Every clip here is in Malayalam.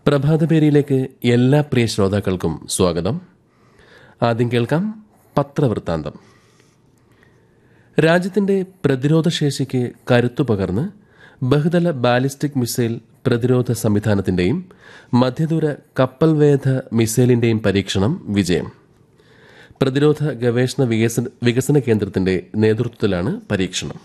പ്രഭാതപേരിയിലേക്ക് എല്ലാ പ്രിയ ശ്രോതാക്കൾക്കും സ്വാഗതം ആദ്യം കേൾക്കാം പത്രവൃത്താന്തം രാജ്യത്തിന്റെ പ്രതിരോധശേഷിക്ക് കരുത്തു പകർന്ന് ബഹുതല ബാലിസ്റ്റിക് മിസൈൽ പ്രതിരോധ സംവിധാനത്തിന്റെയും മധ്യദൂര കപ്പൽവേധ മിസൈലിന്റെയും പരീക്ഷണം വിജയം പ്രതിരോധ ഗവേഷണ വികസന വികസന കേന്ദ്രത്തിന്റെ നേതൃത്വത്തിലാണ് പരീക്ഷണം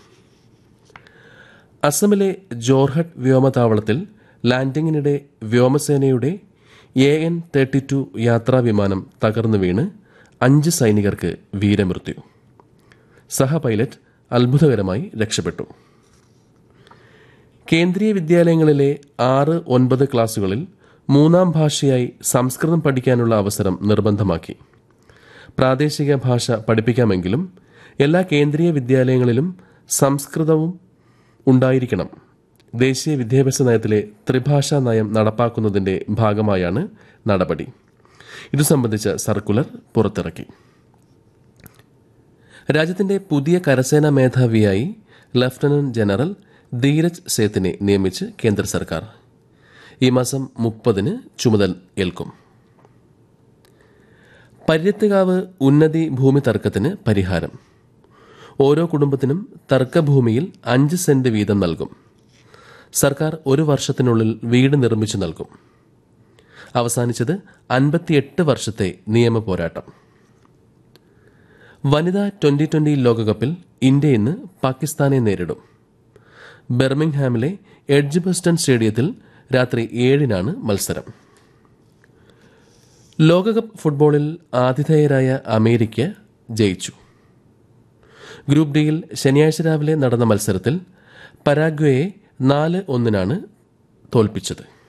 അസമിലെ ജോർഹട്ട് വ്യോമതാവളത്തിൽ ലാൻഡിങ്ങിനിടെ വ്യോമസേനയുടെ എ എൻ തേർട്ടി ടു യാത്രാ വിമാനം തകർന്നു വീണ് അഞ്ച് സൈനികർക്ക് വീരമൃത്യു സഹ പൈലറ്റ് അത്ഭുതകരമായി രക്ഷപ്പെട്ടു കേന്ദ്രീയ വിദ്യാലയങ്ങളിലെ ആറ് ഒൻപത് ക്ലാസുകളിൽ മൂന്നാം ഭാഷയായി സംസ്കൃതം പഠിക്കാനുള്ള അവസരം നിർബന്ധമാക്കി പ്രാദേശിക ഭാഷ പഠിപ്പിക്കാമെങ്കിലും എല്ലാ കേന്ദ്രീയ വിദ്യാലയങ്ങളിലും സംസ്കൃതവും ഉണ്ടായിരിക്കണം ദേശീയ വിദ്യാഭ്യാസ നയത്തിലെ ത്രിഭാഷാ നയം നടപ്പാക്കുന്നതിന്റെ ഭാഗമായാണ് നടപടി ഇതു സംബന്ധിച്ച സർക്കുലർ പുറത്തിറക്കി രാജ്യത്തിന്റെ പുതിയ കരസേനാ മേധാവിയായി ലഫ്റ്റനന്റ് ജനറൽ ധീരജ് സേത്തിനെ നിയമിച്ച് കേന്ദ്ര സർക്കാർ ഈ മാസം മുപ്പതിന് ചുമതല ഏൽക്കും പര്യത്തുകാവ് ഉന്നതി ഭൂമി തർക്കത്തിന് പരിഹാരം ഓരോ കുടുംബത്തിനും തർക്കഭൂമിയിൽ അഞ്ച് സെന്റ് വീതം നൽകും സർക്കാർ ഒരു വർഷത്തിനുള്ളിൽ വീട് നിർമ്മിച്ചു നൽകും അവസാനിച്ചത് അൻപത്തിയെട്ട് വർഷത്തെ നിയമ പോരാട്ടം വനിതാ ട്വന്റി ട്വന്റി ലോകകപ്പിൽ ഇന്ത്യ ഇന്ന് പാകിസ്ഥാനെ നേരിടും ബെർമിംഗ്ഹാമിലെ എഡ്ജ്ബസ്റ്റൺ സ്റ്റേഡിയത്തിൽ രാത്രി ഏഴിനാണ് മത്സരം ലോകകപ്പ് ഫുട്ബോളിൽ ആതിഥേയരായ അമേരിക്ക ജയിച്ചു ഗ്രൂപ്പ് ഡിയിൽ ശനിയാഴ്ച രാവിലെ നടന്ന മത്സരത്തിൽ പരാഗ്വയെ നാല് ഒന്നിനാണ് തോൽപ്പിച്ചത്